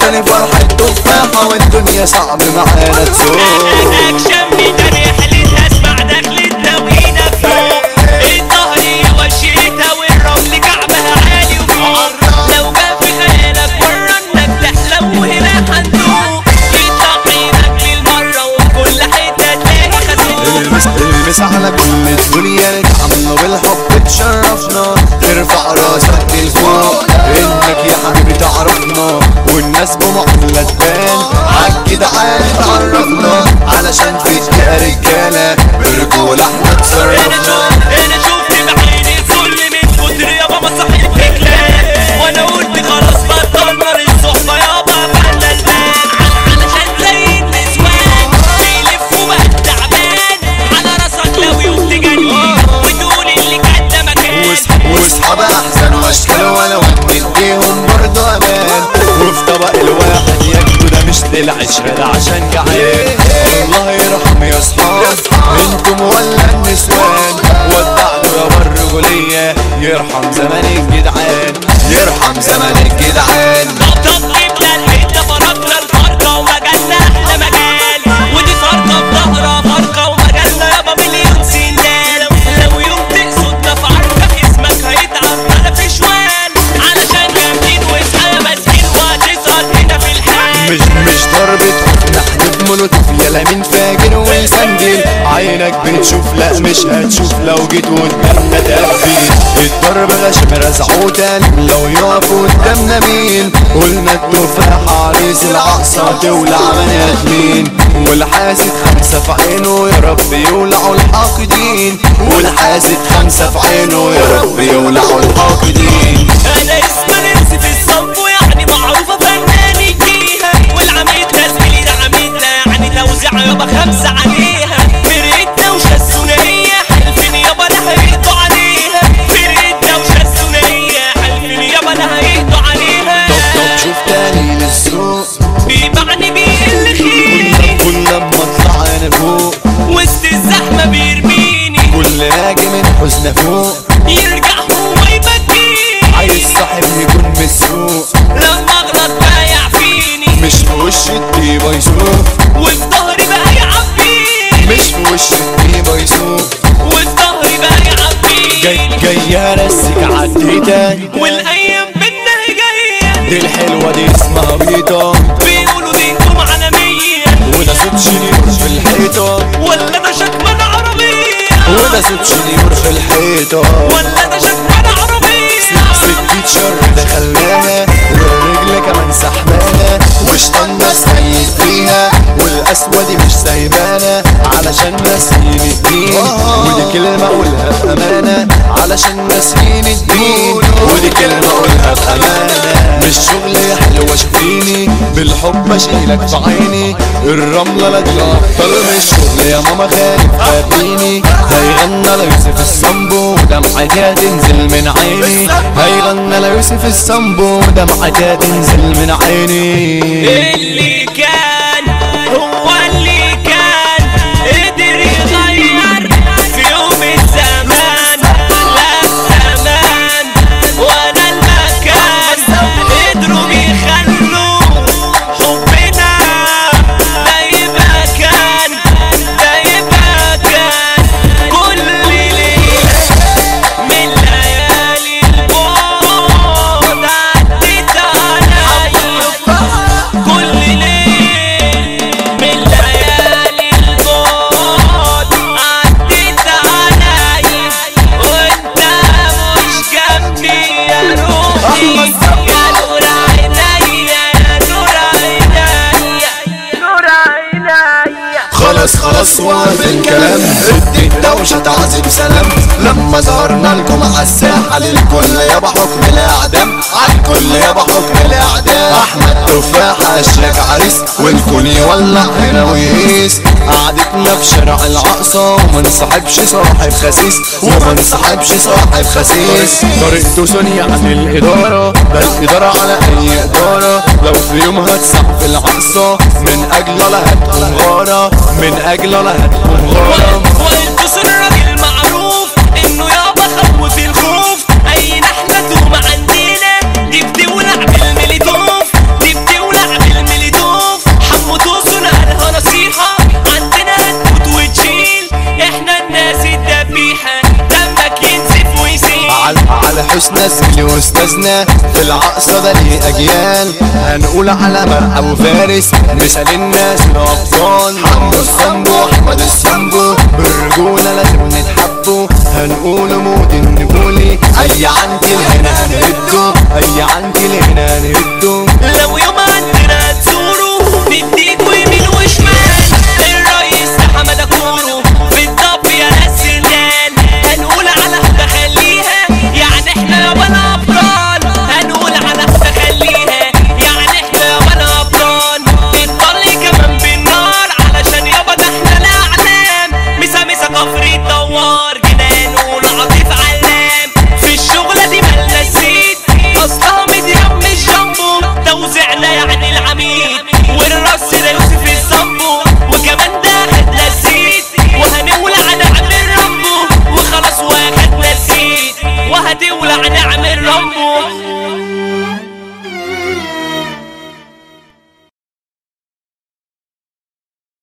تاني فرحة تفاحة والدنيا صعب معانا تسوق اكشن ميدان رحلتها اسمع دخلتنا وايدك فوق الظهرية وشيتها والرمل كعبها عالي وفوق لو جا في خيالك مرة انك تحلم وهنا هندوق يطلق للمرة وفي كل حتة تلاقي خازوق المس المس على كل الدنيا نتعامل بالحب تشرفنا ترفع راسك لفوق انك يا حبيبي تعرفنا والناس بمعاملة تبان عالجدعان تعرفنا علشان فيك يا رجالة برجولة احنا انا تصرفنا شوف انا شفت بعيني الظلم من كتر يابا مصاحب رجلان وانا قلت خلاص بطلنا الصحبة يابا فعلا البان علشان زي النسوان بيلفوا بقى التعبان على راسك لو يوم تجني وتقول اللي كان ده مكان واص- واصحاب احسن واشكال ولو نديهم برضه امان وفي طبق الواحد ياكلوا ده مش للعشرة ده عشان جعان الله يرحم يا اصحاب انتم ولا النسوان ودعتوا يا الرجولية يرحم زمان الجدعان يرحم زمان الجدعان طب جبنا الحتة فرقنا الفرقة ومجالنا احلى مجال ودي فرقة بظهرها فرقة ومجالنا يابا مليون سندال لو يوم تقصدنا في عركة اسمك هيتعب على في شوال علشان جامدين واصحى ماسكين وهتظهر هنا في الحال مش مش ضربة خوف نحدف مولوتوف يلا مين فاجر ويسندل عينك بتشوف لا مش هتشوف لو جيت قدامنا تقفل الضرب غشم رزعه تاني لو يقفوا قدامنا مين قلنا التفاح عريس العقصة تولع بني ادمين والحاسد خمسة في عينه يا رب يولعوا الحاقدين والحاسد خمسة في عينه يا رب يولعوا الحاقدين انا اسمي نفسي في الصنف يعني معروفة فناني فيها والعميد ده زميلي ده عميدنا يعني توزيع يابا خمسة عليها فرقتنا وشا الثنائية حلفين يابا لا هيقضوا عليها فرقتنا وشا الثنائية حلفين يابا لا هيقضوا عليها طب طب شوف تاني للسوق بيبعني بيقل خيري كل لما اطلع انا فوق وسط الزحمة بيرميني كل ناجي من حزن فوق يرجع هو يبكيني عايز صاحب يكون مسروق لما اغلط بايع فيني مش في وش الطيبة يسوق وفي ظهري بقى يعبيني مش في وش الطيبة يسوق وفي ظهري بقى يعبيني جاي جاي ارسك عالتيتان والايام بينا هي جايه دي الحلوة دي اسمها بيضة بيقولوا دي انتم عالمية وده صوت شنيور في الحيطة ولا ده شكمان عربية وده صوت شنيور في الحيطة ولا ده شكمان عربية سكة شر دخلناها والرجل كمان سحبانة وشطنا سيد فيها والقسوة دي مش سايبانا علشان ناسين الدين ودي كلمة اقولها بأمانة علشان ناسين الدين ودي كلمة اقولها بأمانة مش شغل يا حلوة شوفيني بالحب اشيلك في عيني الرملة لا دي الابطال مش شغل يا ماما خالف فاتيني هيغنى ليوسف الصنبو دمعتي هتنزل من عيني هيغنى ليوسف الصنبو دمعتي هتنزل من عيني اللي كان هو اللي كان قدر يغير في يوم الزمان لا الزمان ولا المكان قدروا يخلوا حبنا ده يبقى كان ده يبقى كان كل ليلة من ليالي البعد عدت عليا كل ليل من ليالي البعد عدت عليا وانت مش جنبي يا روحي يا نور عينيا يا نور عينيا نور عينيا خلاص خلاص وقف الكلام ادي الدوشة تعذب سلام لما ظهرنا لكم على الساحة للكل يابا حكم الاعدام عالكل يابا حكم الاعدام احمد تفاحة اشياك عريس والكل يولع هنا ويقيس قعدتنا في شارع العقصة وما نصاحبش صاحب خسيس وما نصاحبش صاحب خسيس طريقته سونيا عن الإدارة ده الإدارة على أي إدارة لو في يوم هتسح في العقصة من أجل لا هتكون غارة من أجل لا هتكون غارة وانتصر الراجل معروف انه يابا خوف الخوف اي نحلة توم عندنا دي بتولع بالمليتوف دي بتولع عروسنا زميلي واستاذنا في العقصة ده ليه اجيال هنقول على مرعى وفارس مثال الناس الابطال حمو الصبر